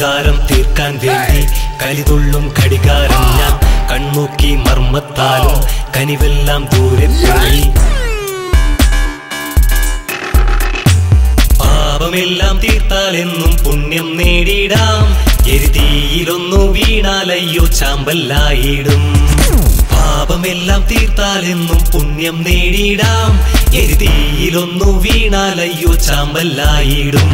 പ്രതികാരം തീർക്കാൻ വേണ്ടി കലിതുള്ളും ഘടികാരം ഞാൻ കൺമൂക്കി മർമ്മത്താലും കനിവെല്ലാം ദൂരെ പോയി പാപമെല്ലാം തീർത്താൽ എന്നും പുണ്യം നേടിയിടാം എരുതിയിലൊന്നു വീണാലയ്യോ ചാമ്പല്ലായിടും പാപമെല്ലാം തീർത്താൽ എന്നും പുണ്യം നേടിയിടാം എരുതിയിലൊന്നു വീണാലയ്യോ ചാമ്പല്ലായിടും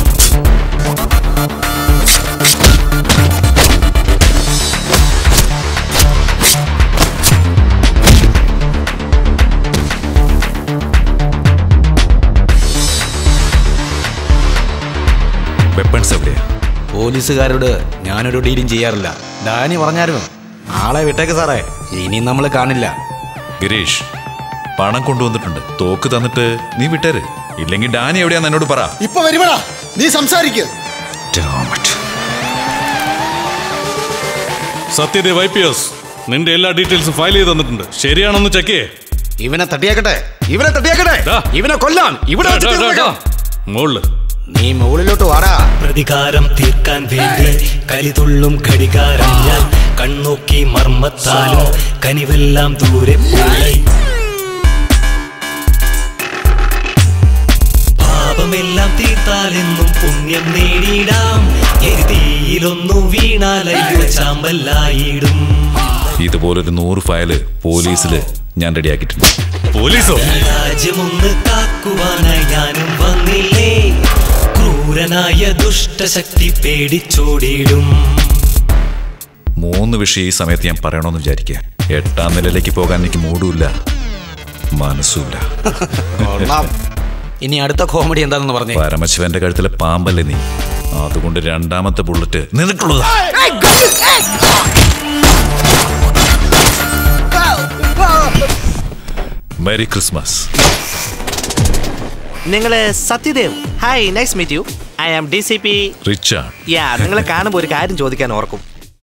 വെപ്പൺസ് എവിടെയാ പോലീസുകാരോട് ഞാനൊരു ഡീലും ചെയ്യാറില്ല ഡാനി പറഞ്ഞായിരുന്നു ആളെ വിട്ടേക്ക് സാറേ ഇനി നമ്മൾ കാണില്ല ഗിരീഷ് പണം കൊണ്ടുവന്നിട്ടുണ്ട് തോക്ക് തന്നിട്ട് നീ വിട്ടേര് ഇല്ലെങ്കിൽ ഡാനി എവിടെയാന്ന് എന്നോട് പറ ഇപ്പൊ വരുമടാ നീ സംസാരിക്ക് Damn it. Satyadev I P S നിന്റെ എല്ലാ ഡീറ്റെയിൽസും ഫയൽ ചെയ്ത് തന്നിട്ടുണ്ട് ശരിയാണെന്ന് ചെക്ക് ചെയ്യേ ഇവനെ തട്ടിയാക്കട്ടെ ഇവനെ തട്ടിയാക്കട്ടെ ദാ. ഇവനെ കൊല്ലാം ഇവിടെ വെച്ച് തീർത്തേക്കാം. മുകളില് നീ മുകളിലോട്ട് വാടാ പ്രതികാരം തീർക്കാൻ വേണ്ടി കലിതുള്ളും ഘടികാരം ഞാൻ കണ്ണോക്കി മർമ്മത്താലും കനിവെല്ലാം ദൂരെ പോയി പാപമെല്ലാം തീർത്താൽ എന്നും പുണ്യം നേടിയിടാം എരുതിയിലൊന്നു വീണാലയ്യോ ചാമ്പല്ലായിടും ഇതുപോലൊരു നൂറ് ഫയല് പോലീസില് ഞാൻ റെഡിയാക്കിയിട്ടുണ്ട് പോലീസോ രാജ്യമൊന്ന് കാക്കുവാനായി ഞാനും വന്നില്ലേ ക്രൂരനായ ദുഷ്ടശക്തി പേടിച്ചോടിയിടും മൂന്ന് വിഷയം ഈ സമയത്ത് ഞാൻ പറയണമെന്ന് വിചാരിക്കുക എട്ടാം നിലയിലേക്ക് പോകാൻ എനിക്ക് മൂടുമില്ല മനസ്സുമില്ല കൊള്ളാം. ഇനി അടുത്ത കോമഡി എന്താണെന്ന് പറഞ്ഞേ പരമശിവന്റെ കഴുത്തിലെ പാമ്പല്ലേ നീ അതുകൊണ്ട് രണ്ടാമത്തെ ബുള്ളറ്റ് നിനക്കുള്ളതാ മെരി ക്രിസ്മസ് നിങ്ങള് Satyadev hi nice meet you I am D C P Richard yeah നിങ്ങളെ കാണുമ്പോൾ ഒരു കാര്യം ചോദിക്കാൻ ഓർക്കും